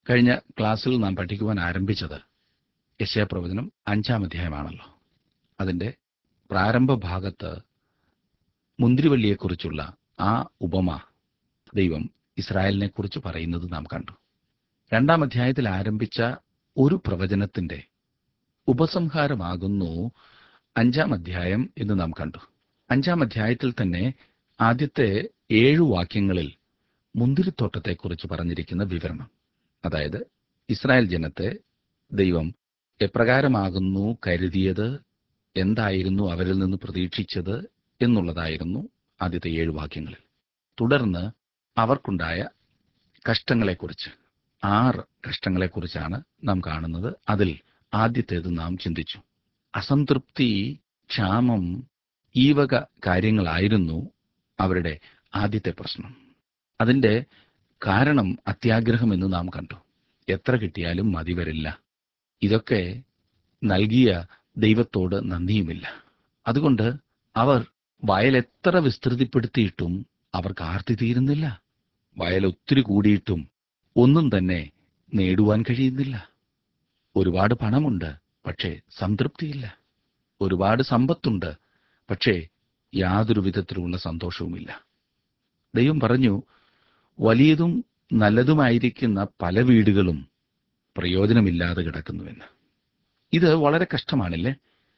കഴിഞ്ഞ ക്ലാസ്സിൽ നാം പഠിക്കുവാൻ ആരംഭിച്ചത് യശയപ്രവചനം അഞ്ചാം അധ്യായമാണല്ലോ അതിന്റെ പ്രാരംഭ ഭാഗത്ത് മുന്തിരിവള്ളിയെക്കുറിച്ചുള്ള ആ ഉപമ ദൈവം ഇസ്രായേലിനെ കുറിച്ച് പറയുന്നത് നാം കണ്ടു രണ്ടാം അധ്യായത്തിൽ ആരംഭിച്ച ഒരു പ്രവചനത്തിന്റെ ഉപസംഹാരമാകുന്നു അഞ്ചാം അധ്യായം എന്ന് നാം കണ്ടു അഞ്ചാം അധ്യായത്തിൽ തന്നെ ആദ്യത്തെ ഏഴു വാക്യങ്ങളിൽ മുന്തിരിത്തോട്ടത്തെക്കുറിച്ച് പറഞ്ഞിരിക്കുന്ന വിവരണം അതായത് ഇസ്രായേൽ ജനത്തെ ദൈവം എപ്രകാരമാകുന്നു കരുതിയത് എന്തായിരുന്നു അവരിൽ നിന്ന് പ്രതീക്ഷിച്ചത് എന്നുള്ളതായിരുന്നു ആദ്യത്തെ ഏഴു വാക്യങ്ങളിൽ തുടർന്ന് അവർക്കുണ്ടായ കഷ്ടങ്ങളെക്കുറിച്ച് ആറ് കഷ്ടങ്ങളെക്കുറിച്ചാണ് നാം കാണുന്നത് അതിൽ ആദ്യത്തേത് നാം ചിന്തിച്ചു അസംതൃപ്തി ക്ഷാമം ഈ വക കാര്യങ്ങളായിരുന്നു അവരുടെ ആദ്യത്തെ പ്രശ്നം അതിന്റെ കാരണം അത്യാഗ്രഹം എന്ന് നാം കണ്ടു എത്ര കിട്ടിയാലും മതി വരില്ല ഇതൊക്കെ നൽകിയ ദൈവത്തോട് നന്ദിയുമില്ല അതുകൊണ്ട് അവർ വയൽ എത്ര വിസ്തൃതിപ്പെടുത്തിയിട്ടും അവർക്ക് ആർത്തി തീരുന്നില്ല വയൽ ഒത്തിരി കൂടിയിട്ടും ഒന്നും തന്നെ നേടുവാൻ കഴിയുന്നില്ല ഒരുപാട് പണമുണ്ട് പക്ഷേ സംതൃപ്തിയില്ല ഒരുപാട് സമ്പത്തുണ്ട് പക്ഷേ യാതൊരു വിധത്തിലുള്ള സന്തോഷവുമില്ല ദൈവം പറഞ്ഞു വലിയതും നല്ലതുമായിരിക്കുന്ന പല വീടുകളും പ്രയോജനമില്ലാതെ കിടക്കുന്നുവെന്ന് ഇത് വളരെ കഷ്ടമാണില്ലേ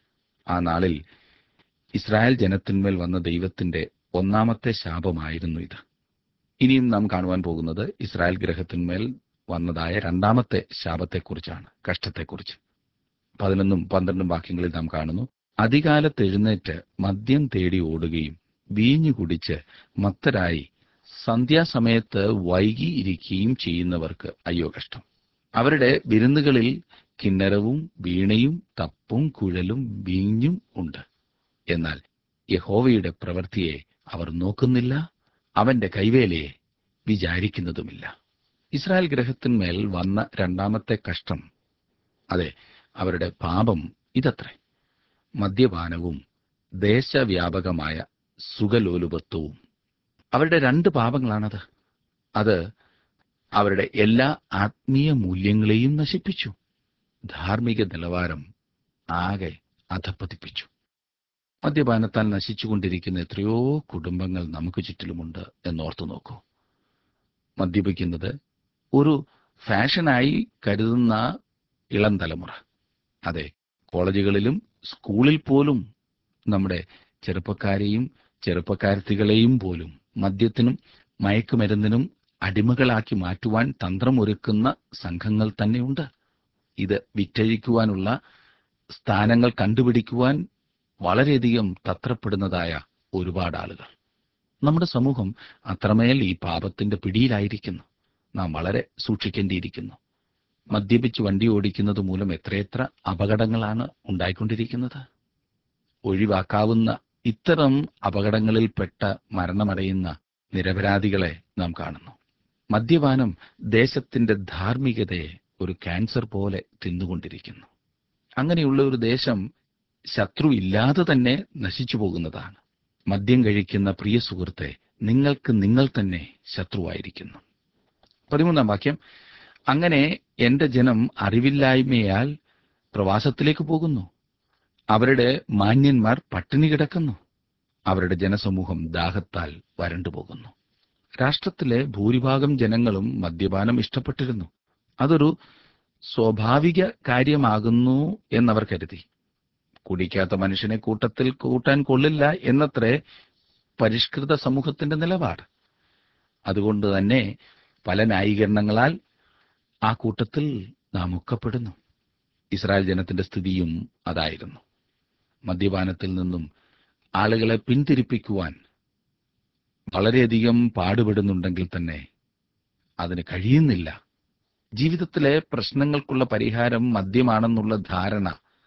ആ നാളിൽ ഇസ്രായേൽ ജനത്തിന്മേൽ വന്ന ദൈവത്തിന്റെ ഒന്നാമത്തെ ശാപമായിരുന്നു ഇത് ഇനിയും നാം കാണുവാൻ പോകുന്നത് ഇസ്രായേൽ ഗ്രഹത്തിന്മേൽ വന്നതായ രണ്ടാമത്തെ ശാപത്തെക്കുറിച്ചാണ് കഷ്ടത്തെക്കുറിച്ച് പതിനൊന്നും പന്ത്രണ്ടും വാക്യങ്ങളിൽ നാം കാണുന്നു അധികാലത്ത് എഴുന്നേറ്റ് മദ്യം തേടി ഓടുകയും വീഞ്ഞു കുടിച്ച് മത്തരായി സന്ധ്യാസമയത്ത് വൈകിയിരിക്കുകയും ചെയ്യുന്നവർക്ക് അയ്യോ കഷ്ടം അവരുടെ വിരുന്നുകളിൽ കിന്നരവും വീണയും തപ്പും കുഴലും വീഞ്ഞും ഉണ്ട് എന്നാൽ യഹോവയുടെ പ്രവൃത്തിയെ അവർ നോക്കുന്നില്ല അവന്റെ കൈവേലയെ വിചാരിക്കുന്നതുമില്ല ഇസ്രായേൽ ഗ്രഹത്തിന്മേൽ വന്ന രണ്ടാമത്തെ കഷ്ടം അതെ അവരുടെ പാപം ഇതത്രേ മദ്യപാനവും ദേശവ്യാപകമായ സുഖലോലുപത്വവും അവരുടെ രണ്ട് പാപങ്ങളാണത് അത് അവരുടെ എല്ലാ ആത്മീയ മൂല്യങ്ങളെയും നശിപ്പിച്ചു ധാർമ്മിക നിലവാരം ആകെ അധപ്പതിപ്പിച്ചു മദ്യപാനത്താൽ നശിച്ചുകൊണ്ടിരിക്കുന്ന എത്രയോ കുടുംബങ്ങൾ നമുക്ക് ചുറ്റിലുമുണ്ട് എന്നോർത്തു നോക്കൂ മദ്യപിക്കുന്നത് ഒരു ഫാഷനായി കരുതുന്ന ഇളം തലമുറ അതെ കോളേജുകളിലും സ്കൂളിൽ പോലും നമ്മുടെ ചെറുപ്പക്കാരെയും ചെറുപ്പക്കാരത്തികളെയും പോലും മദ്യത്തിനും മയക്കുമരുന്നിനും അടിമകളാക്കി മാറ്റുവാൻ തന്ത്രമൊരുക്കുന്ന സംഘങ്ങൾ തന്നെയുണ്ട് ഇത് വിറ്റഴിക്കുവാനുള്ള സ്ഥാനങ്ങൾ കണ്ടുപിടിക്കുവാൻ വളരെയധികം തത്രപ്പെടുന്നതായ ഒരുപാട് ആളുകൾ നമ്മുടെ സമൂഹം അത്രമേൽ ഈ പാപത്തിന്റെ പിടിയിലായിരിക്കുന്നു നാം വളരെ സൂക്ഷിക്കേണ്ടിയിരിക്കുന്നു മദ്യപിച്ച് വണ്ടി ഓടിക്കുന്നത് മൂലം എത്രയെത്ര അപകടങ്ങളാണ് ഉണ്ടായിക്കൊണ്ടിരിക്കുന്നത് ഒഴിവാക്കാവുന്ന ഇത്തരം അപകടങ്ങളിൽപ്പെട്ട മരണമടയുന്ന നിരപരാധികളെ നാം കാണുന്നു മദ്യപാനം ദേശത്തിന്റെ ധാർമ്മികതയെ ഒരു ക്യാൻസർ പോലെ തിന്നുകൊണ്ടിരിക്കുന്നു അങ്ങനെയുള്ള ഒരു ദേശം ശത്രു ഇല്ലാതെ തന്നെ നശിച്ചു പോകുന്നതാണ് മദ്യം കഴിക്കുന്ന പ്രിയ സുഹൃത്തെ നിങ്ങൾക്ക് നിങ്ങൾ തന്നെ ശത്രുവായിരിക്കുന്നു പതിമൂന്നാം വാക്യം അങ്ങനെ എന്റെ ജനം അറിവില്ലായ്മയാൽ പ്രവാസത്തിലേക്ക് പോകുന്നു അവരുടെ മാന്യന്മാർ പട്ടിണി കിടക്കുന്നു അവരുടെ ജനസമൂഹം ദാഹത്താൽ വരണ്ടുപോകുന്നു രാഷ്ട്രത്തിലെ ഭൂരിഭാഗം ജനങ്ങളും മദ്യപാനം ഇഷ്ടപ്പെട്ടിരുന്നു അതൊരു സ്വാഭാവിക കാര്യമാകുന്നു എന്നവർ കരുതി കുടിക്കാത്ത മനുഷ്യനെ കൂട്ടത്തിൽ കൂട്ടാൻ കൊള്ളില്ല എന്നത്രേ പരിഷ്കൃത സമൂഹത്തിന്റെ നിലപാട് അതുകൊണ്ട് തന്നെ പല ന്യായീകരണങ്ങളാൽ ആ കൂട്ടത്തിൽ നാം ഒക്കപ്പെടുന്നു ഇസ്രായേൽ ജനത്തിന്റെ സ്ഥിതിയും അതായിരുന്നു മദ്യപാനത്തിൽ നിന്നും ആളുകളെ പിന്തിരിപ്പിക്കുവാൻ വളരെയധികം പാടുപെടുന്നുണ്ടെങ്കിൽ തന്നെ അതിന് കഴിയുന്നില്ല ജീവിതത്തിലെ പ്രശ്നങ്ങൾക്കുള്ള പരിഹാരം മദ്യമാണെന്നുള്ള ധാരണ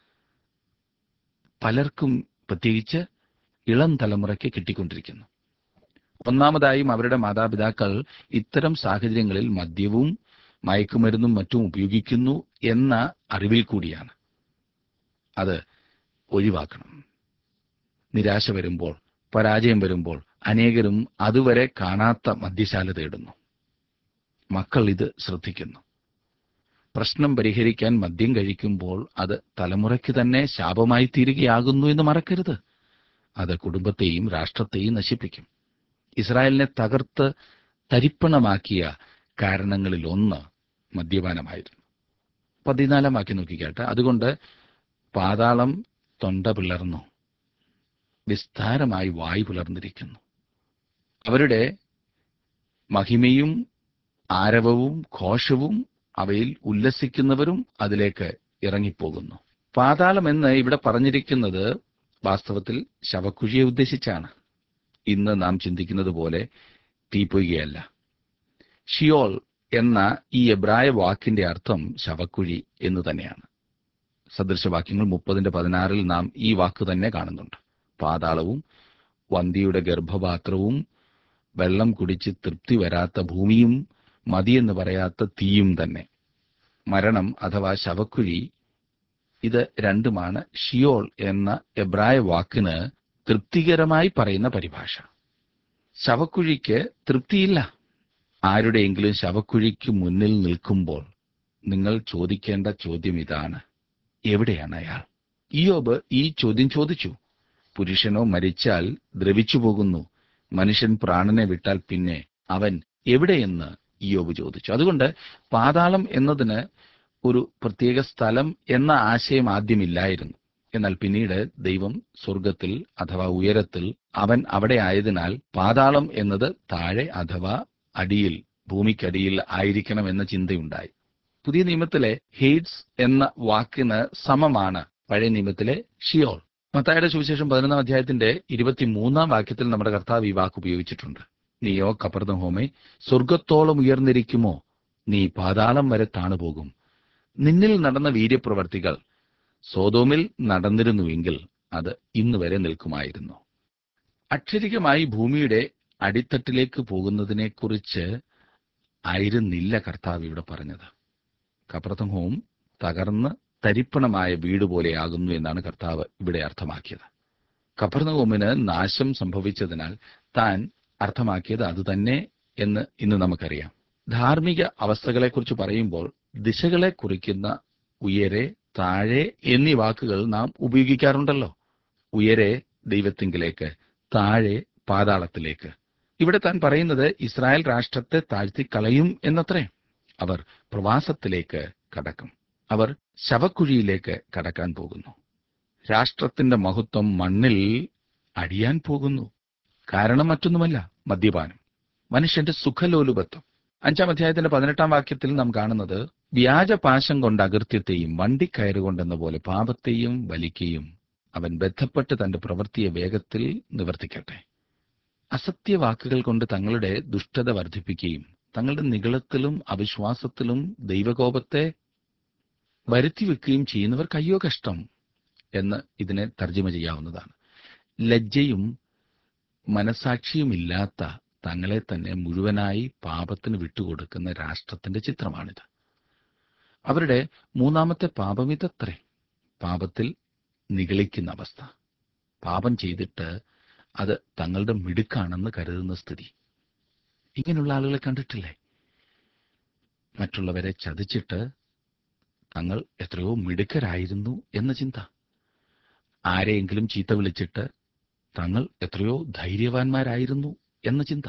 പലർക്കും പ്രത്യേകിച്ച് ഇളം തലമുറയ്ക്ക് കിട്ടിക്കൊണ്ടിരിക്കുന്നു ഒന്നാമതായും അവരുടെ മാതാപിതാക്കൾ ഇത്തരം സാഹചര്യങ്ങളിൽ മദ്യവും മയക്കുമരുന്നും മറ്റും ഉപയോഗിക്കുന്നു എന്ന അറിവിൽ കൂടിയാണ് അത് ഒഴിവാക്കണം നിരാശ വരുമ്പോൾ പരാജയം വരുമ്പോൾ അനേകരും അതുവരെ കാണാത്ത മദ്യശാല തേടുന്നു മക്കൾ ഇത് ശ്രദ്ധിക്കുന്നു പ്രശ്നം പരിഹരിക്കാൻ മദ്യം കഴിക്കുമ്പോൾ അത് തലമുറയ്ക്ക് തന്നെ ശാപമായി തീരുകയാകുന്നു എന്ന് മറക്കരുത് അത് കുടുംബത്തെയും രാഷ്ട്രത്തെയും നശിപ്പിക്കും ഇസ്രായേലിനെ തകർത്ത് തരിപ്പണമാക്കിയ കാരണങ്ങളിൽ ഒന്ന് മദ്യപാനമായിരുന്നു പതിനാലാം വാക്യം നോക്കിക്കാട്ടെ അതുകൊണ്ട് പാതാളം തൊണ്ട പിളർന്നു വിസ്താരമായി വായു പിളർന്നിരിക്കുന്നു അവരുടെ മഹിമയും ആരവവും ഘോഷവും അവയിൽ ഉല്ലസിക്കുന്നവരും അതിലേക്ക് ഇറങ്ങിപ്പോകുന്നു പാതാളം എന്ന് ഇവിടെ പറഞ്ഞിരിക്കുന്നത് വാസ്തവത്തിൽ ശവക്കുഴിയെ ഉദ്ദേശിച്ചാണ് ഇന്ന് നാം ചിന്തിക്കുന്നത് പോലെ തീപ്പൊയ്കയല്ല ഷിയോൾ എന്ന ഈ എബ്രായ വാക്കിന്റെ അർത്ഥം ശവക്കുഴി എന്ന് തന്നെയാണ് സദൃശവാക്യങ്ങൾ മുപ്പതിന്റെ പതിനാറിൽ നാം ഈ വാക്ക് തന്നെ കാണുന്നുണ്ട് പാതാളവും വന്തിയുടെ ഗർഭപാത്രവും വെള്ളം കുടിച്ച് തൃപ്തി വരാത്ത ഭൂമിയും മതിയെന്ന് പറയാത്ത തീയും തന്നെ മരണം അഥവാ ശവക്കുഴി ഇത് രണ്ടുമാണ് ഷിയോൾ എന്ന എബ്രായ വാക്കിന് തൃപ്തികരമായി പറയുന്ന പരിഭാഷ ശവക്കുഴിക്ക് തൃപ്തിയില്ല ആരുടെയെങ്കിലും ശവക്കുഴിക്ക് മുന്നിൽ നിൽക്കുമ്പോൾ നിങ്ങൾ ചോദിക്കേണ്ട ചോദ്യം ഇതാണ് എവിടെയാണ് അയാൾ ഇയോബ് ഈ ചോദ്യം ചോദിച്ചു പുരുഷനോ മരിച്ചാൽ ദ്രവിച്ചു പോകുന്നു മനുഷ്യൻ പ്രാണനെ വിട്ടാൽ പിന്നെ അവൻ എവിടെയെന്ന് ഇയോബ് ചോദിച്ചു അതുകൊണ്ട് പാതാളം എന്നതിന് ഒരു പ്രത്യേക സ്ഥലം എന്ന ആശയം ആദ്യമില്ലായിരുന്നു എന്നാൽ പിന്നീട് ദൈവം സ്വർഗത്തിൽ അഥവാ ഉയരത്തിൽ അവൻ അവിടെ ആയതിനാൽ പാതാളം എന്നത് താഴെ അഥവാ അടിയിൽ ഭൂമിക്കടിയിൽ ആയിരിക്കണം എന്ന ചിന്തയുണ്ടായി പുതിയ നിയമത്തിലെ ഹെയ്ഡ്സ് എന്ന വാക്കിന് സമമാണ് പഴയ നിയമത്തിലെ ഷിയോൾ മത്തായുടെ സുവിശേഷം പതിനൊന്നാം അധ്യായത്തിന്റെ ഇരുപത്തിമൂന്നാം വാക്യത്തിൽ നമ്മുടെ കർത്താവ് ഈ വാക്ക് ഉപയോഗിച്ചിട്ടുണ്ട് നീയോ കപ്പർദഹോമേ സ്വർഗത്തോളം ഉയർന്നിരിക്കുമോ നീ പാതാളം വരെ താണുപോകും നിന്നിൽ നടന്ന വീര്യപ്രവർത്തികൾ സോതോമിൽ നടന്നിരുന്നുവെങ്കിൽ അത് ഇന്ന് വരെ നിൽക്കുമായിരുന്നു അക്ഷരികമായി ഭൂമിയുടെ അടിത്തട്ടിലേക്ക് പോകുന്നതിനെക്കുറിച്ച് ആയിരുന്നില്ല കർത്താവ് ഇവിടെ പറഞ്ഞത് കപ്രതംഹവും തകർന്ന് തരിപ്പണമായ വീട് പോലെയാകുന്നു എന്നാണ് കർത്താവ് ഇവിടെ അർത്ഥമാക്കിയത് കപ്പർന്നഹോമിന് നാശം സംഭവിച്ചതിനാൽ താൻ അർത്ഥമാക്കിയത് അതുതന്നെ എന്ന് ഇന്ന് നമുക്കറിയാം ധാർമ്മിക അവസ്ഥകളെക്കുറിച്ച് പറയുമ്പോൾ ദിശകളെ കുറിക്കുന്ന ഉയരെ താഴെ എന്നീ വാക്കുകൾ നാം ഉപയോഗിക്കാറുണ്ടല്ലോ ഉയരെ ദൈവത്തിങ്കിലേക്ക് താഴെ പാതാളത്തിലേക്ക് ഇവിടെ താൻ പറയുന്നത് ഇസ്രായേൽ രാഷ്ട്രത്തെ താഴ്ത്തിക്കളയും എന്നത്രേ അവർ പ്രവാസത്തിലേക്ക് കടക്കും അവർ ശവക്കുഴിയിലേക്ക് കടക്കാൻ പോകുന്നു രാഷ്ട്രത്തിന്റെ മഹത്വം മണ്ണിൽ അടിയാൻ പോകുന്നു കാരണം മറ്റൊന്നുമല്ല മദ്യപാനം മനുഷ്യന്റെ സുഖലോലുപത്വം അഞ്ചാം അധ്യായത്തിന്റെ പതിനെട്ടാം വാക്യത്തിൽ നാം കാണുന്നത് വ്യാജപാശം കൊണ്ട് അകൃത്യത്തെയും വണ്ടിക്കയറുകൊണ്ടെന്ന പോലെ പാപത്തെയും വലിക്കുകയും അവൻ ബന്ധപ്പെട്ട് തന്റെ പ്രവൃത്തിയെ വേഗത്തിൽ നിവർത്തിക്കട്ടെ അസത്യവാക്കുകൾ കൊണ്ട് തങ്ങളുടെ ദുഷ്ടത വർദ്ധിപ്പിക്കുകയും തങ്ങളുടെ നികളത്തിലും അവിശ്വാസത്തിലും ദൈവകോപത്തെ വരുത്തിവെക്കുകയും ചെയ്യുന്നവർക്ക് അയ്യോ കഷ്ടം എന്ന് ഇതിനെ തർജ്ജമ ചെയ്യാവുന്നതാണ് ലജ്ജയും മനസാക്ഷിയുമില്ലാത്ത തങ്ങളെ തന്നെ മുഴുവനായി പാപത്തിന് വിട്ടുകൊടുക്കുന്ന രാഷ്ട്രത്തിന്റെ ചിത്രമാണിത് അവരുടെ മൂന്നാമത്തെ പാപം ഇതത്രേ പാപത്തിൽ നിഗളിക്കുന്ന അവസ്ഥ പാപം ചെയ്തിട്ട് അത് തങ്ങളുടെ മിടുക്കാണെന്ന് കരുതുന്ന സ്ഥിതി ഇങ്ങനെയുള്ള ആളുകളെ കണ്ടിട്ടില്ലേ മറ്റുള്ളവരെ ചതിച്ചിട്ട് തങ്ങൾ എത്രയോ മിടുക്കരായിരുന്നു എന്ന ചിന്ത ആരെയെങ്കിലും ചീത്ത വിളിച്ചിട്ട് തങ്ങൾ എത്രയോ ധൈര്യവാന്മാരായിരുന്നു എന്ന ചിന്ത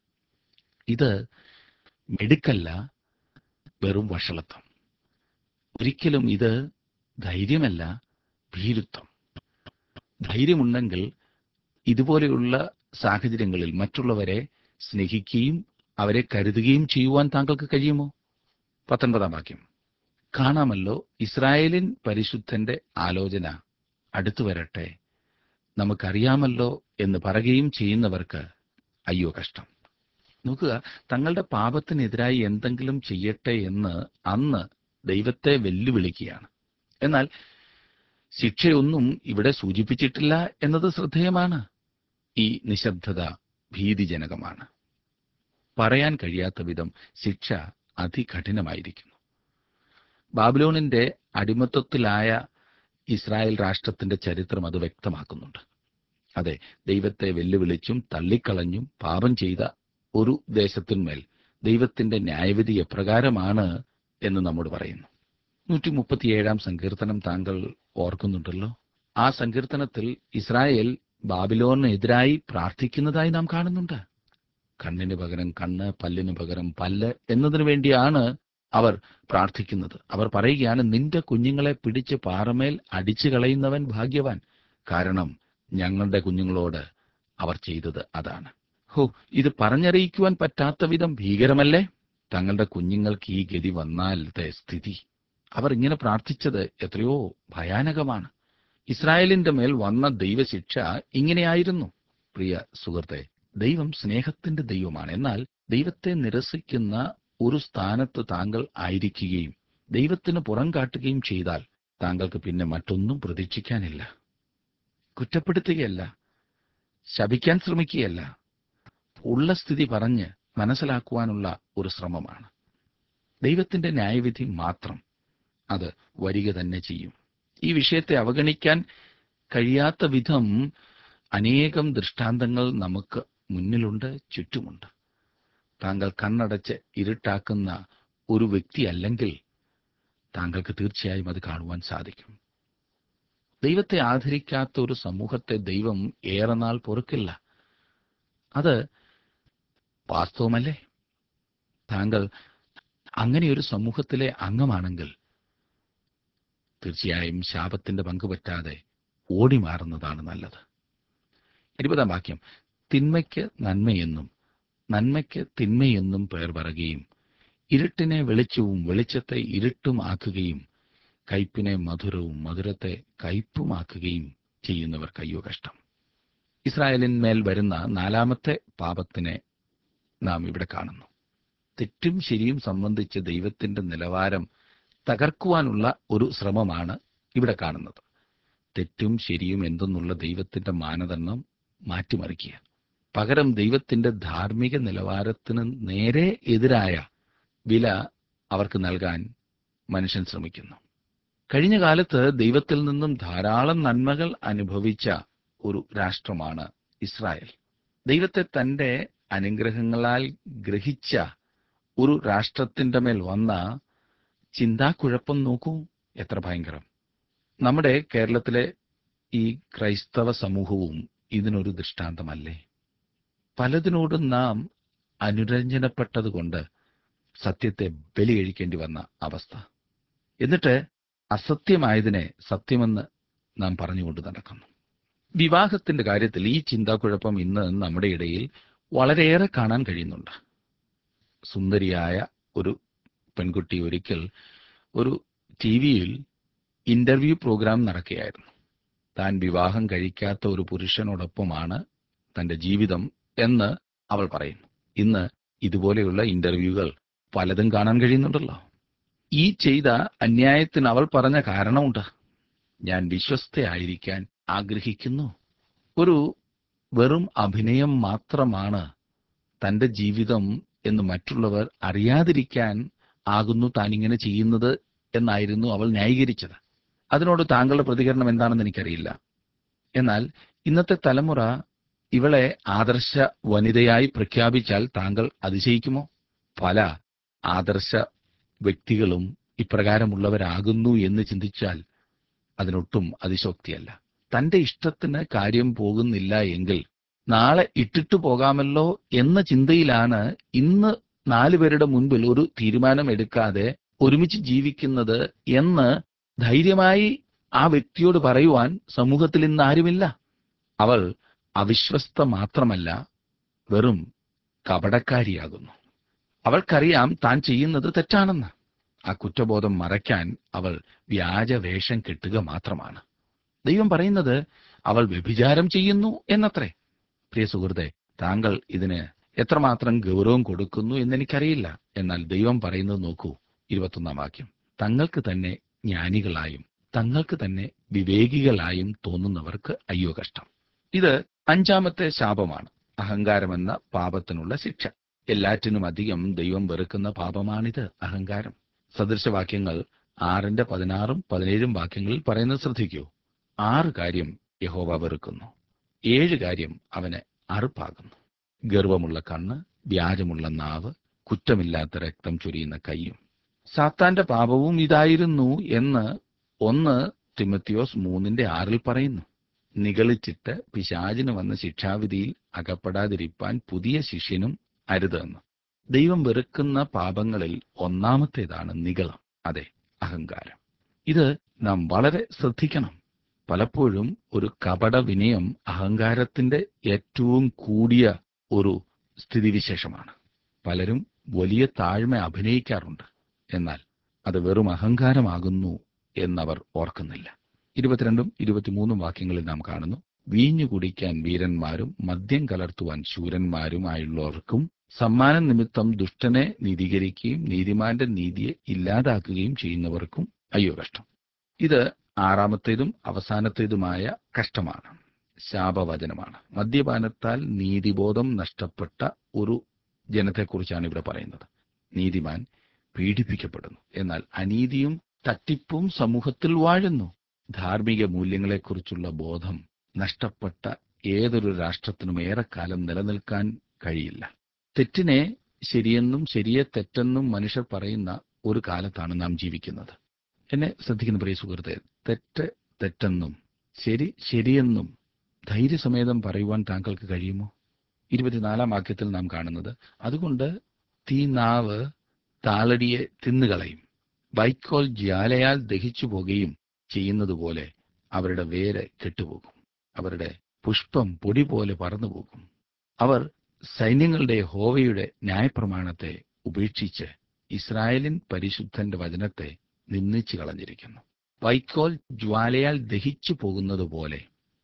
ഇത് മിടുക്കല്ല വെറും വഷളത്വം ഒരിക്കലും ഇത് ധൈര്യമല്ല ഭീരുത്വം ധൈര്യമുണ്ടെങ്കിൽ ഇതുപോലെയുള്ള സാഹചര്യങ്ങളിൽ മറ്റുള്ളവരെ സ്നേഹിക്കുകയും അവരെ കരുതുകയും ചെയ്യുവാൻ താങ്കൾക്ക് കഴിയുമോ പത്തൊൻപതാം വാക്യം കാണാമല്ലോ ഇസ്രായേലിൻ പരിശുദ്ധന്റെ ആലോചന അടുത്തു വരട്ടെ നമുക്കറിയാമല്ലോ എന്ന് പറയുകയും ചെയ്യുന്നവർക്ക് അയ്യോ കഷ്ടം നോക്കുക തങ്ങളുടെ പാപത്തിനെതിരായി എന്തെങ്കിലും ചെയ്യട്ടെ എന്ന് അന്ന് ദൈവത്തെ വെല്ലുവിളിക്കുകയാണ് എന്നാൽ ശിക്ഷയൊന്നും ഇവിടെ സൂചിപ്പിച്ചിട്ടില്ല എന്നത് ശ്രദ്ധേയമാണ് ഈ നിശബ്ദത ഭീതിജനകമാണ് പറയാൻ കഴിയാത്ത വിധം ശിക്ഷ അതികഠിനമായിരിക്കുന്നു ബാബിലോണിന്റെ അടിമത്വത്തിലായ ഇസ്രായേൽ രാഷ്ട്രത്തിന്റെ ചരിത്രം അത് വ്യക്തമാക്കുന്നുണ്ട് അതെ ദൈവത്തെ വെല്ലുവിളിച്ചും തള്ളിക്കളഞ്ഞും പാപം ചെയ്ത ഒരു ദേശത്തിന്മേൽ ദൈവത്തിന്റെ ന്യായവിധി എപ്രകാരമാണ് എന്ന് നമ്മോട് പറയുന്നു നൂറ്റി മുപ്പത്തിയേഴാം സങ്കീർത്തനം താങ്കൾ ഓർക്കുന്നുണ്ടല്ലോ ആ സങ്കീർത്തനത്തിൽ ഇസ്രായേൽ ബാബിലോണിനെതിരായി പ്രാർത്ഥിക്കുന്നതായി നാം കാണുന്നുണ്ട് കണ്ണിന് പകരം കണ്ണ് പല്ലിന് പകരം പല്ല് എന്നതിനു വേണ്ടിയാണ് അവർ പ്രാർത്ഥിക്കുന്നത് അവർ പറയുകയാണ് നിന്റെ കുഞ്ഞുങ്ങളെ പിടിച്ച് പാറമേൽ അടിച്ചു കളയുന്നവൻ ഭാഗ്യവാൻ കാരണം ഞങ്ങളുടെ കുഞ്ഞുങ്ങളോട് അവർ ചെയ്തത് അതാണ് ഹോ ഇത് പറഞ്ഞറിയിക്കുവാൻ പറ്റാത്ത വിധം ഭീകരമല്ലേ തങ്ങളുടെ കുഞ്ഞുങ്ങൾക്ക് ഈ ഗതി വന്നാലത്തെ സ്ഥിതി അവർ ഇങ്ങനെ പ്രാർത്ഥിച്ചത് എത്രയോ ഭയാനകമാണ് ഇസ്രായേലിന്റെ മേൽ വന്ന ദൈവശിക്ഷ ഇങ്ങനെയായിരുന്നു പ്രിയ സുഹൃത്തെ ദൈവം സ്നേഹത്തിന്റെ ദൈവമാണ് എന്നാൽ ദൈവത്തെ നിരസിക്കുന്ന ഒരു സ്ഥാനത്ത് താങ്കൾ ആയിരിക്കുകയും ദൈവത്തിന് പുറം കാട്ടുകയും ചെയ്താൽ താങ്കൾക്ക് പിന്നെ മറ്റൊന്നും പ്രതീക്ഷിക്കാനില്ല കുറ്റപ്പെടുത്തുകയല്ല ശപിക്കാൻ ശ്രമിക്കുകയല്ല ഉള്ള സ്ഥിതി പറഞ്ഞ് മനസ്സിലാക്കുവാനുള്ള ഒരു ശ്രമമാണ് ദൈവത്തിന്റെ ന്യായവിധി മാത്രം അത് വരിക തന്നെ ചെയ്യും ഈ വിഷയത്തെ അവഗണിക്കാൻ കഴിയാത്ത വിധം അനേകം ദൃഷ്ടാന്തങ്ങൾ നമുക്ക് മുന്നിലുണ്ട് ചുറ്റുമുണ്ട് താങ്കൾ കണ്ണടച്ച് ഇരുട്ടാക്കുന്ന ഒരു വ്യക്തിയല്ലെങ്കിൽ താങ്കൾക്ക് തീർച്ചയായും അത് കാണുവാൻ സാധിക്കും ദൈവത്തെ ആദരിക്കാത്ത ഒരു സമൂഹത്തെ ദൈവം ഏറെ നാൾ പൊറുക്കില്ല അത് വാസ്തവമല്ലേ താങ്കൾ അങ്ങനെ ഒരു സമൂഹത്തിലെ അംഗമാണെങ്കിൽ തീർച്ചയായും ശാപത്തിന്റെ പങ്കുപറ്റാതെ ഓടി മാറുന്നതാണ് നല്ലത് ഇരുപതാം വാക്യം തിന്മയ്ക്ക് നന്മയെന്നും നന്മയ്ക്ക് തിന്മയെന്നും പേർ പറയുകയും ഇരുട്ടിനെ വെളിച്ചവും വെളിച്ചത്തെ ഇരുട്ടും ആക്കുകയും കയ്പിനെ മധുരവും മധുരത്തെ കയ്പുമാക്കുകയും ചെയ്യുന്നവർക്ക് അയ്യോ കഷ്ടം ഇസ്രായേലിന്മേൽ വരുന്ന നാലാമത്തെ പാപത്തിനെ നാം ഇവിടെ കാണുന്നു തെറ്റും ശരിയും സംബന്ധിച്ച് ദൈവത്തിന്റെ നിലവാരം തകർക്കുവാനുള്ള ഒരു ശ്രമമാണ് ഇവിടെ കാണുന്നത് തെറ്റും ശരിയും എന്തെന്നുള്ള ദൈവത്തിന്റെ മാനദണ്ഡം മാറ്റിമറിക്കുക പകരം ദൈവത്തിന്റെ ധാർമ്മിക നിലവാരത്തിന് നേരെ എതിരായ വില അവർക്ക് നൽകാൻ മനുഷ്യൻ ശ്രമിക്കുന്നു കഴിഞ്ഞ കാലത്ത് ദൈവത്തിൽ നിന്നും ധാരാളം നന്മകൾ അനുഭവിച്ച ഒരു രാഷ്ട്രമാണ് ഇസ്രായേൽ ദൈവത്തെ തന്റെ അനുഗ്രഹങ്ങളാൽ ഗ്രഹിച്ച ഒരു രാഷ്ട്രത്തിന്റെ മേൽ വന്ന ചിന്താക്കുഴപ്പം നോക്കൂ എത്ര ഭയങ്കരം നമ്മുടെ കേരളത്തിലെ ഈ ക്രൈസ്തവ സമൂഹവും ഇതിനൊരു ദൃഷ്ടാന്തമല്ലേ പലതിനോടും നാം അനുരഞ്ജനപ്പെട്ടതുകൊണ്ട് സത്യത്തെ ബലി കഴിക്കേണ്ടി വന്ന അവസ്ഥ എന്നിട്ട് അസത്യമായതിനെ സത്യമെന്ന് നാം പറഞ്ഞുകൊണ്ട് നടക്കുന്നു വിവാഹത്തിന്റെ കാര്യത്തിൽ ഈ ചിന്താക്കുഴപ്പം ഇന്ന് നമ്മുടെ ഇടയിൽ വളരെയേറെ കാണാൻ കഴിയുന്നുണ്ട് സുന്ദരിയായ ഒരു പെൺകുട്ടി ഒരിക്കൽ ഒരു ടി വിയിൽ ഇന്റർവ്യൂ പ്രോഗ്രാം നടക്കുകയായിരുന്നു താൻ വിവാഹം കഴിക്കാത്ത ഒരു പുരുഷനോടൊപ്പമാണ് തന്റെ ജീവിതം എന്ന് അവൾ പറയുന്നു ഇന്ന് ഇതുപോലെയുള്ള ഇന്റർവ്യൂകൾ പലതും കാണാൻ കഴിയുന്നുണ്ടല്ലോ ഈ ചെയ്ത അന്യായത്തിന് അവൾ പറഞ്ഞ കാരണമുണ്ട് ഞാൻ വിശ്വസ്തയായിരിക്കാൻ ആഗ്രഹിക്കുന്നു ഒരു വെറും അഭിനയം മാത്രമാണ് തന്റെ ജീവിതം എന്ന് മറ്റുള്ളവർ അറിയാതിരിക്കാൻ ആകുന്നു താൻ ഇങ്ങനെ ചെയ്യുന്നത് എന്നായിരുന്നു അവൾ ന്യായീകരിച്ചത് അതിനോട് താങ്കളുടെ പ്രതികരണം എന്താണെന്ന് എനിക്കറിയില്ല എന്നാൽ ഇന്നത്തെ തലമുറ ഇവളെ ആദർശ വനിതയായി പ്രഖ്യാപിച്ചാൽ താങ്കൾ അതിശയിക്കുമോ പല ആദർശ വ്യക്തികളും ഇപ്രകാരമുള്ളവരാകുന്നു എന്ന് ചിന്തിച്ചാൽ അതിനൊട്ടും അതിശോക്തിയല്ല തന്റെ ഇഷ്ടത്തിന് കാര്യം പോകുന്നില്ല എങ്കിൽ നാളെ ഇട്ടിട്ടു പോകാമല്ലോ എന്ന ചിന്തയിലാണ് ഇന്ന് നാലുപേരുടെ മുൻപിൽ ഒരു തീരുമാനം എടുക്കാതെ ഒരുമിച്ച് ജീവിക്കുന്നത് എന്ന് ധൈര്യമായി ആ വ്യക്തിയോട് പറയുവാൻ സമൂഹത്തിൽ ഇന്ന് ആരുമില്ല അവൾ അവിശ്വസ്ത മാത്രമല്ല വെറും കപടക്കാരിയാകുന്നു അവൾക്കറിയാം താൻ ചെയ്യുന്നത് തെറ്റാണെന്ന് ആ കുറ്റബോധം മറയ്ക്കാൻ അവൾ വ്യാജവേഷം കെട്ടുക മാത്രമാണ് ദൈവം പറയുന്നത് അവൾ വ്യഭിചാരം ചെയ്യുന്നു എന്നത്രേ പ്രിയ സുഹൃത്തെ താങ്കൾ ഇതിന് എത്രമാത്രം ഗൗരവം കൊടുക്കുന്നു എന്നെനിക്കറിയില്ല എന്നാൽ ദൈവം പറയുന്നത് നോക്കൂ ഇരുപത്തൊന്നാം വാക്യം തങ്ങൾക്ക് തന്നെ ജ്ഞാനികളായും തങ്ങൾക്ക് തന്നെ വിവേകികളായും തോന്നുന്നവർക്ക് അയ്യോ കഷ്ടം ഇത് അഞ്ചാമത്തെ ശാപമാണ് അഹങ്കാരമെന്ന പാപത്തിനുള്ള ശിക്ഷ എല്ലാറ്റിനും അധികം ദൈവം വെറുക്കുന്ന പാപമാണിത് അഹങ്കാരം സദൃശവാക്യങ്ങൾ ആറിന്റെ പതിനാറും പതിനേഴും വാക്യങ്ങളിൽ പറയുന്നത് ശ്രദ്ധിക്കൂ ആറ് കാര്യം യഹോവ വെറുക്കുന്നു ഏഴ് കാര്യം അവന് അറുപ്പാകുന്നു ഗർവമുള്ള കണ്ണ് വ്യാജമുള്ള നാവ് കുറ്റമില്ലാത്ത രക്തം ചൊരിയുന്ന കൈയും സാത്താന്റെ പാപവും ഇതായിരുന്നു എന്ന് ഒന്ന് തിമത്തിയോസ് മൂന്നിന്റെ ആറിൽ പറയുന്നു നിഗളിച്ചിട്ട് പിശാചിന് വന്ന ശിക്ഷാവിധിയിൽ അകപ്പെടാതിരിപ്പാൻ പുതിയ ശിഷ്യനും അരുതെന്ന് ദൈവം വെറുക്കുന്ന പാപങ്ങളിൽ ഒന്നാമത്തേതാണ് നിഗളം അതെ അഹങ്കാരം ഇത് നാം വളരെ ശ്രദ്ധിക്കണം പലപ്പോഴും ഒരു കപട വിനയം അഹങ്കാരത്തിന്റെ ഏറ്റവും കൂടിയ ഒരു സ്ഥിതിവിശേഷമാണ് പലരും വലിയ താഴ്മ അഭിനയിക്കാറുണ്ട് എന്നാൽ അത് വെറും അഹങ്കാരമാകുന്നു എന്നവർ ഓർക്കുന്നില്ല ഇരുപത്തിരണ്ടും ഇരുപത്തിമൂന്നും വാക്യങ്ങളിൽ നാം കാണുന്നു വീഞ്ഞു കുടിക്കാൻ വീരന്മാരും മദ്യം കലർത്തുവാൻ ശൂരന്മാരുമായുള്ളവർക്കും സമ്മാന നിമിത്തം ദുഷ്ടനെ നീതീകരിക്കുകയും നീതിമാന്റെ നീതിയെ ഇല്ലാതാക്കുകയും ചെയ്യുന്നവർക്കും അയ്യോ കഷ്ടം ഇത് ആറാമത്തേതും അവസാനത്തേതുമായ കഷ്ടമാണ് ശാപവചനമാണ് മദ്യപാനത്താൽ നീതിബോധം നഷ്ടപ്പെട്ട ഒരു ജനത്തെക്കുറിച്ചാണ് ഇവിടെ പറയുന്നത് നീതിമാൻ പീഡിപ്പിക്കപ്പെടുന്നു എന്നാൽ അനീതിയും തട്ടിപ്പും സമൂഹത്തിൽ വാഴുന്നു ധാർമ്മിക മൂല്യങ്ങളെക്കുറിച്ചുള്ള ബോധം നഷ്ടപ്പെട്ട ഏതൊരു രാഷ്ട്രത്തിനും ഏറെക്കാലം നിലനിൽക്കാൻ കഴിയില്ല തെറ്റിനെ ശരിയെന്നും ശരിയെ തെറ്റെന്നും മനുഷ്യർ പറയുന്ന ഒരു കാലത്താണ് നാം ജീവിക്കുന്നത് എന്നെ ശ്രദ്ധിക്കുന്ന പ്രിയ സുഹൃത്തെ തെറ്റ് തെറ്റെന്നും ശരി ശരിയെന്നും ധൈര്യസമേതം പറയുവാൻ താങ്കൾക്ക് കഴിയുമോ ഇരുപത്തിനാലാം വാക്യത്തിൽ നാം കാണുന്നത് അതുകൊണ്ട് തീ നാവ് താളടിയെ തിന്നുകളയും വൈക്കോൽ ജ്വാലയാൽ ദഹിച്ചു പോകുകയും ചെയ്യുന്നതുപോലെ അവരുടെ വേര് കെട്ടുപോകും അവരുടെ പുഷ്പം പൊടി പോലെ പറന്നുപോകും അവർ സൈന്യങ്ങളുടെ ഹോവയുടെ ന്യായപ്രമാണത്തെ ഉപേക്ഷിച്ച് ഇസ്രായേലിൻ പരിശുദ്ധന്റെ വചനത്തെ നിന്ദിച്ചു കളഞ്ഞിരിക്കുന്നു വൈക്കോൽ ജ്വാലയാൽ ദഹിച്ചു പോകുന്നത് പോലെ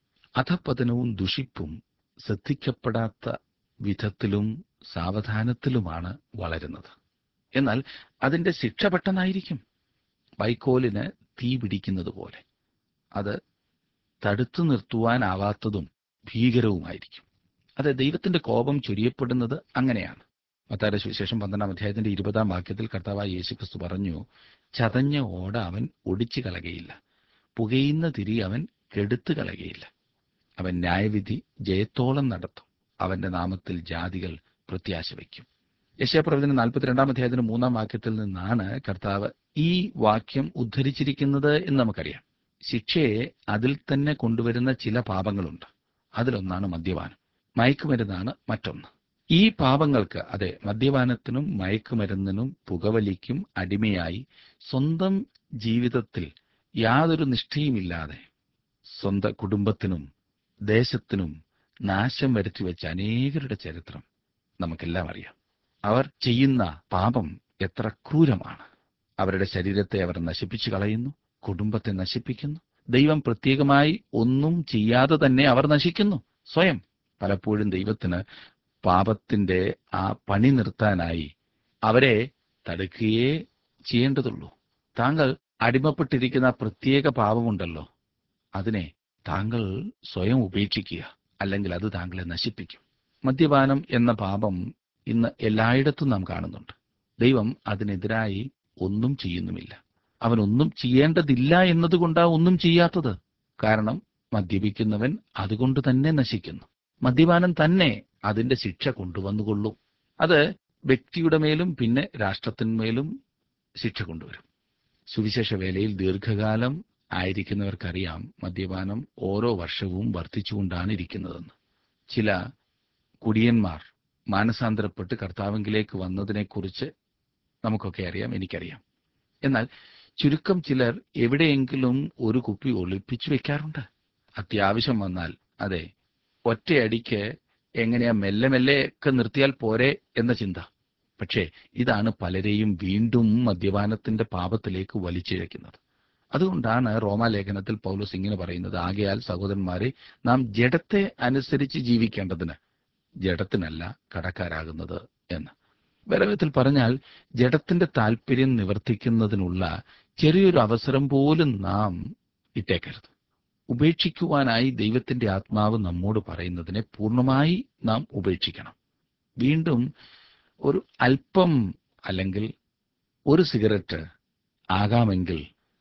അധപതനവും ദുഷിപ്പും ശ്രദ്ധിക്കപ്പെടാത്ത വിധത്തിലും സാവധാനത്തിലുമാണ് വളരുന്നത് എന്നാൽ അതിന്റെ ശിക്ഷ പെട്ടെന്നായിരിക്കും വൈക്കോലിന് തീ പിടിക്കുന്നത് പോലെ അത് തടുത്തു നിർത്തുവാനാവാത്തതും ഭീകരവുമായിരിക്കും അത് ദൈവത്തിന്റെ കോപം ചൊരിയപ്പെടുന്നത് അങ്ങനെയാണ് മത്താരുടെ സുവിശേഷം പന്ത്രണ്ടാം അധ്യായത്തിന്റെ ഇരുപതാം വാക്യത്തിൽ കർത്താവായ യേശുക്രിസ്തു പറഞ്ഞു ചതഞ്ഞ ഓട അവൻ ഒടിച്ചു കളകയില്ല പുകയുന്ന തിരി അവൻ കെടുത്തു കളകയില്ല അവൻ ന്യായവിധി ജയത്തോളം നടത്തും അവന്റെ നാമത്തിൽ ജാതികൾ പ്രത്യാശ വയ്ക്കും യശയപ്രവചന നാൽപ്പത്തിരണ്ടാം അധ്യായത്തിന് മൂന്നാം വാക്യത്തിൽ നിന്നാണ് കർത്താവ് ഈ വാക്യം ഉദ്ധരിച്ചിരിക്കുന്നത് എന്ന് നമുക്കറിയാം ശിക്ഷയെ അതിൽ തന്നെ കൊണ്ടുവരുന്ന ചില പാപങ്ങളുണ്ട് അതിലൊന്നാണ് മദ്യപാനം മയക്കുമരുന്നാണ് മറ്റൊന്ന് ഈ പാപങ്ങൾക്ക് അതെ മദ്യപാനത്തിനും മയക്കുമരുന്നിനും പുകവലിക്കും അടിമയായി സ്വന്തം ജീവിതത്തിൽ യാതൊരു നിഷ്ഠയുമില്ലാതെ സ്വന്തം കുടുംബത്തിനും ദേശത്തിനും നാശം വരുത്തി വെച്ച അനേകരുടെ ചരിത്രം നമുക്കെല്ലാം അറിയാം അവർ ചെയ്യുന്ന പാപം എത്ര ക്രൂരമാണ് അവരുടെ ശരീരത്തെ അവർ നശിപ്പിച്ചു കളയുന്നു കുടുംബത്തെ നശിപ്പിക്കുന്നു ദൈവം പ്രത്യേകമായി ഒന്നും ചെയ്യാതെ തന്നെ അവർ നശിക്കുന്നു സ്വയം പലപ്പോഴും ദൈവത്തിന് പാപത്തിന്റെ ആ പണി നിർത്താനായി അവരെ തടുക്കുകയേ ചെയ്യേണ്ടതുള്ളൂ താങ്കൾ അടിമപ്പെട്ടിരിക്കുന്ന ആ പ്രത്യേക പാപമുണ്ടല്ലോ അതിനെ താങ്കൾ സ്വയം ഉപേക്ഷിക്കുക അല്ലെങ്കിൽ അത് താങ്കളെ നശിപ്പിക്കും മദ്യപാനം എന്ന പാപം ഇന്ന് എല്ലായിടത്തും നാം കാണുന്നുണ്ട് ദൈവം അതിനെതിരായി ഒന്നും ചെയ്യുന്നുമില്ല അവൻ ഒന്നും ചെയ്യേണ്ടതില്ല എന്നതുകൊണ്ടാ ഒന്നും ചെയ്യാത്തത് കാരണം മദ്യപിക്കുന്നവൻ അതുകൊണ്ട് തന്നെ നശിക്കുന്നു മദ്യപാനം തന്നെ അതിന്റെ ശിക്ഷ കൊണ്ടുവന്നുകൊള്ളും അത് വ്യക്തിയുടെ മേലും പിന്നെ രാഷ്ട്രത്തിന്മേലും ശിക്ഷ കൊണ്ടുവരും സുവിശേഷ വേലയിൽ ദീർഘകാലം ആയിരിക്കുന്നവർക്കറിയാം മദ്യപാനം ഓരോ വർഷവും വർദ്ധിച്ചുകൊണ്ടാണ് ഇരിക്കുന്നതെന്ന് ചില കുടിയന്മാർ മാനസാന്തരപ്പെട്ട് കർത്താവിങ്കിലേക്ക് വന്നതിനെക്കുറിച്ച് നമുക്കൊക്കെ അറിയാം എനിക്കറിയാം എന്നാൽ ചുരുക്കം ചിലർ എവിടെയെങ്കിലും ഒരു കുപ്പി ഒളിപ്പിച്ചു വെക്കാറുണ്ട് അത്യാവശ്യം വന്നാൽ അതെ ഒറ്റയടിക്ക് എങ്ങനെയാ മെല്ലെ മെല്ലെ ഒക്കെ നിർത്തിയാൽ പോരെ എന്ന ചിന്ത പക്ഷേ ഇതാണ് പലരെയും വീണ്ടും മദ്യപാനത്തിന്റെ പാപത്തിലേക്ക് വലിച്ചിഴക്കുന്നത് അതുകൊണ്ടാണ് റോമാലേഖനത്തിൽ പൗലോസ് ഇങ്ങനെ പറയുന്നത് ആകയാൽ സഹോദരന്മാരെ നാം ജഡത്തെ അനുസരിച്ച് ജീവിക്കേണ്ടതിന് ജഡത്തിനല്ല കടക്കാരാകുന്നത് എന്ന് വേറെ വിധത്തിൽ പറഞ്ഞാൽ ജഡത്തിന്റെ താല്പര്യം നിവർത്തിക്കുന്നതിനുള്ള ചെറിയൊരു അവസരം പോലും നാം ഇട്ടേക്കരുത് ഉപേക്ഷിക്കുവാനായി ദൈവത്തിന്റെ ആത്മാവ് നമ്മോട് പറയുന്നതിനെ പൂർണ്ണമായി നാം ഉപേക്ഷിക്കണം വീണ്ടും ഒരു അല്പം അല്ലെങ്കിൽ ഒരു സിഗരറ്റ് ആകാമെങ്കിൽ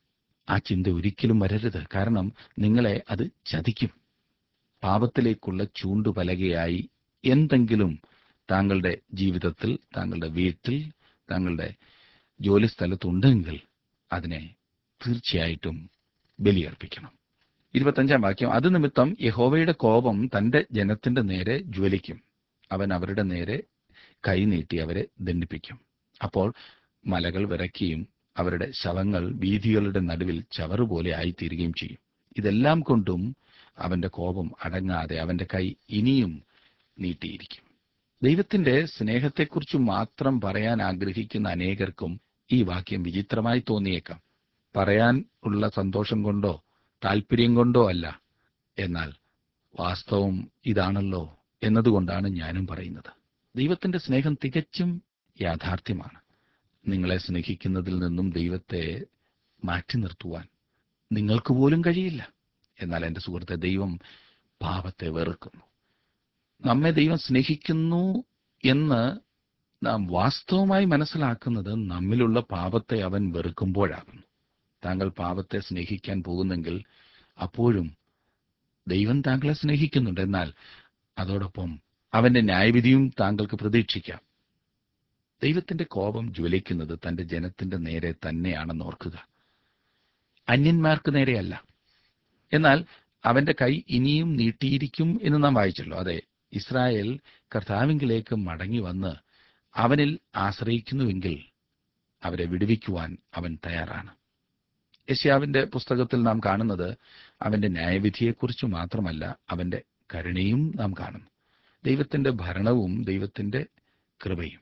ആ ചിന്ത ഒരിക്കലും വരരുത് കാരണം നിങ്ങളെ അത് ചതിക്കും പാപത്തിലേക്കുള്ള ചൂണ്ടുപലകയായി എന്തെങ്കിലും താങ്കളുടെ ജീവിതത്തിൽ താങ്കളുടെ വീട്ടിൽ താങ്കളുടെ ജോലി സ്ഥലത്തുണ്ടെങ്കിൽ അതിനെ തീർച്ചയായിട്ടും ബലിയർപ്പിക്കണം ഇരുപത്തഞ്ചാം വാക്യം അത് നിമിത്തം യഹോവയുടെ കോപം തന്റെ ജനത്തിന്റെ നേരെ ജ്വലിക്കും അവൻ അവരുടെ നേരെ കൈനീട്ടി അവരെ ദണ്ഡിപ്പിക്കും അപ്പോൾ മലകൾ വിറയ്ക്കുകയും അവരുടെ ശവങ്ങൾ വീഥികളുടെ നടുവിൽ ചവറുപോലെ ആയിത്തീരുകയും ചെയ്യും ഇതെല്ലാം കൊണ്ടും അവന്റെ കോപം അടങ്ങാതെ അവന്റെ കൈ ഇനിയും നീട്ടിയിരിക്കും ദൈവത്തിന്റെ സ്നേഹത്തെക്കുറിച്ച് മാത്രം പറയാൻ ആഗ്രഹിക്കുന്ന അനേകർക്കും ഈ വാക്യം വിചിത്രമായി തോന്നിയേക്കാം പറയാൻ ഉള്ള സന്തോഷം കൊണ്ടോ താല്പര്യം കൊണ്ടോ അല്ല എന്നാൽ വാസ്തവം ഇതാണല്ലോ എന്നതുകൊണ്ടാണ് ഞാനും പറയുന്നത് ദൈവത്തിന്റെ സ്നേഹം തികച്ചും യാഥാർത്ഥ്യമാണ് നിങ്ങളെ സ്നേഹിക്കുന്നതിൽ നിന്നും ദൈവത്തെ മാറ്റി നിർത്തുവാൻ നിങ്ങൾക്ക് പോലും കഴിയില്ല എന്നാൽ എൻ്റെ സുഹൃത്തെ ദൈവം പാപത്തെ വെറുക്കുന്നു നമ്മെ ദൈവം സ്നേഹിക്കുന്നു എന്ന് നാം വാസ്തവമായി മനസ്സിലാക്കുന്നത് നമ്മിലുള്ള പാപത്തെ അവൻ വെറുക്കുമ്പോഴാകുന്നു താങ്കൾ പാപത്തെ സ്നേഹിക്കാൻ പോകുന്നെങ്കിൽ അപ്പോഴും ദൈവം താങ്കളെ സ്നേഹിക്കുന്നുണ്ട് എന്നാൽ അതോടൊപ്പം അവന്റെ ന്യായവിധിയും താങ്കൾക്ക് പ്രതീക്ഷിക്കാം ദൈവത്തിന്റെ കോപം ജ്വലിക്കുന്നത് തന്റെ ജനത്തിന്റെ നേരെ തന്നെയാണെന്ന് ഓർക്കുക അന്യന്മാർക്ക് നേരെയല്ല എന്നാൽ അവന്റെ കൈ ഇനിയും നീട്ടിയിരിക്കും എന്ന് നാം വായിച്ചല്ലോ അതെ ഇസ്രായേൽ കർത്താവിങ്കിലേക്ക് മടങ്ങി വന്ന് അവനിൽ ആശ്രയിക്കുന്നുവെങ്കിൽ അവരെ വിടുവിക്കുവാൻ അവൻ തയ്യാറാണ് യശ്യാവിന്റെ പുസ്തകത്തിൽ നാം കാണുന്നത് അവന്റെ ന്യായവിധിയെക്കുറിച്ച് മാത്രമല്ല അവന്റെ കരുണയും നാം കാണുന്നു ദൈവത്തിന്റെ ഭരണവും ദൈവത്തിന്റെ കൃപയും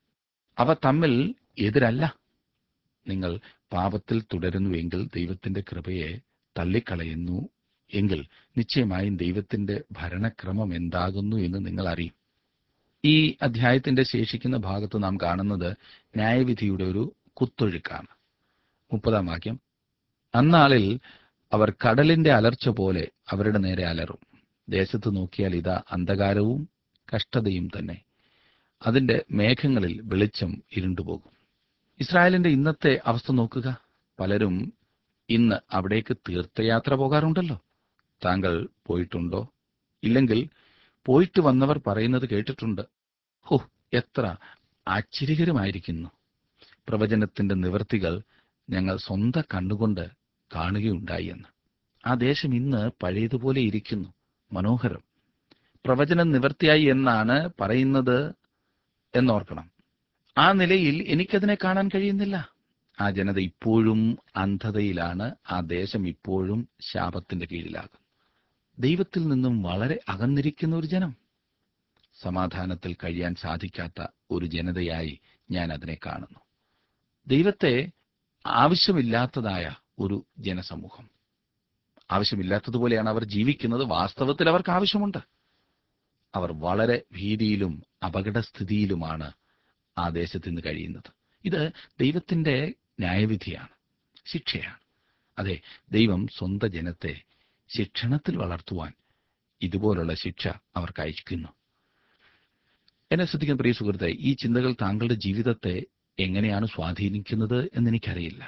അവ തമ്മിൽ എതിരല്ല നിങ്ങൾ പാപത്തിൽ തുടരുന്നുവെങ്കിൽ ദൈവത്തിന്റെ കൃപയെ തള്ളിക്കളയുന്നു എങ്കിൽ നിശ്ചയമായും ദൈവത്തിന്റെ ഭരണക്രമം എന്താകുന്നു എന്ന് നിങ്ങൾ അറിയും ഈ അധ്യായത്തിന്റെ ശേഷിക്കുന്ന ഭാഗത്ത് നാം കാണുന്നത് ന്യായവിധിയുടെ ഒരു കുത്തൊഴുക്കാണ് മുപ്പതാം വാക്യം അന്നാളിൽ അവർ കടലിന്റെ അലർച്ച പോലെ അവരുടെ നേരെ അലറും ദേശത്ത് നോക്കിയാൽ ഇതാ അന്ധകാരവും കഷ്ടതയും തന്നെ അതിന്റെ മേഘങ്ങളിൽ വെളിച്ചം ഇരുണ്ടുപോകും ഇസ്രായേലിന്റെ ഇന്നത്തെ അവസ്ഥ നോക്കുക പലരും ഇന്ന് അവിടേക്ക് തീർത്ഥയാത്ര പോകാറുണ്ടല്ലോ താങ്കൾ പോയിട്ടുണ്ടോ ഇല്ലെങ്കിൽ പോയിട്ട് വന്നവർ പറയുന്നത് കേട്ടിട്ടുണ്ട് ഹോ എത്ര ആശ്ചര്യകരമായിരിക്കുന്നു പ്രവചനത്തിന്റെ നിവൃത്തികൾ ഞങ്ങൾ സ്വന്തം കണ്ണുകൊണ്ട് കാണുകയുണ്ടായി എന്ന് ആ ദേശം ഇന്ന് പഴയതുപോലെ ഇരിക്കുന്നു മനോഹരം പ്രവചനം നിവൃത്തിയായി എന്നാണ് പറയുന്നത് എന്നോർക്കണം ആ നിലയിൽ എനിക്കതിനെ കാണാൻ കഴിയുന്നില്ല ആ ജനത ഇപ്പോഴും അന്ധതയിലാണ് ആ ദേശം ഇപ്പോഴും ശാപത്തിന്റെ കീഴിലാകും ദൈവത്തിൽ നിന്നും വളരെ അകന്നിരിക്കുന്ന ഒരു ജനം സമാധാനത്തിൽ കഴിയാൻ സാധിക്കാത്ത ഒരു ജനതയായി ഞാൻ അതിനെ കാണുന്നു ദൈവത്തെ ആവശ്യമില്ലാത്തതായ ഒരു ജനസമൂഹം ആവശ്യമില്ലാത്തതുപോലെയാണ് അവർ ജീവിക്കുന്നത് വാസ്തവത്തിൽ അവർക്ക് ആവശ്യമുണ്ട് അവർ വളരെ ഭീതിയിലും അപകടസ്ഥിതിയിലുമാണ് ആ ദേശത്ത് നിന്ന് കഴിയുന്നത് ഇത് ദൈവത്തിന്റെ ന്യായവിധിയാണ് ശിക്ഷയാണ് അതെ ദൈവം സ്വന്തം ജനത്തെ ശിക്ഷണത്തിൽ വളർത്തുവാൻ ഇതുപോലുള്ള ശിക്ഷ അവർക്ക് അയക്കുന്നു എന്നെ ശ്രദ്ധിക്കുന്ന പ്രിയ സുഹൃത്തെ ഈ ചിന്തകൾ താങ്കളുടെ ജീവിതത്തെ എങ്ങനെയാണ് സ്വാധീനിക്കുന്നത് എന്നെനിക്കറിയില്ല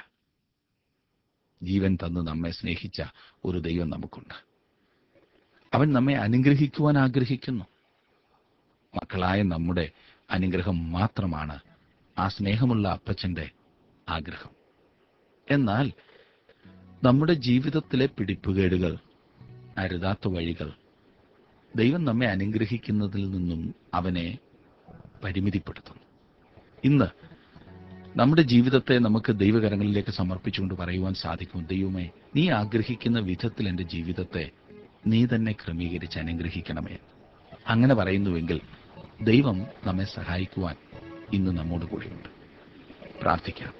ജീവൻ തന്ന് നമ്മെ സ്നേഹിച്ച ഒരു ദൈവം നമുക്കുണ്ട് അവൻ നമ്മെ അനുഗ്രഹിക്കുവാൻ ആഗ്രഹിക്കുന്നു മക്കളായ നമ്മുടെ അനുഗ്രഹം മാത്രമാണ് ആ സ്നേഹമുള്ള അപ്പച്ചന്റെ ആഗ്രഹം എന്നാൽ നമ്മുടെ ജീവിതത്തിലെ പിടിപ്പുകേടുകൾ അരുതാത്ത വഴികൾ ദൈവം നമ്മെ അനുഗ്രഹിക്കുന്നതിൽ നിന്നും അവനെ പരിമിതിപ്പെടുത്തുന്നു ഇന്ന് നമ്മുടെ ജീവിതത്തെ നമുക്ക് ദൈവകരങ്ങളിലേക്ക് സമർപ്പിച്ചുകൊണ്ട് പറയുവാൻ സാധിക്കും ദൈവമേ നീ ആഗ്രഹിക്കുന്ന വിധത്തിൽ എൻ്റെ ജീവിതത്തെ നീ തന്നെ ക്രമീകരിച്ച് അനുഗ്രഹിക്കണമേ അങ്ങനെ പറയുന്നുവെങ്കിൽ ദൈവം നമ്മെ സഹായിക്കുവാൻ ഇന്ന് നമ്മോട് കൂടെയുണ്ട് പ്രാർത്ഥിക്കാം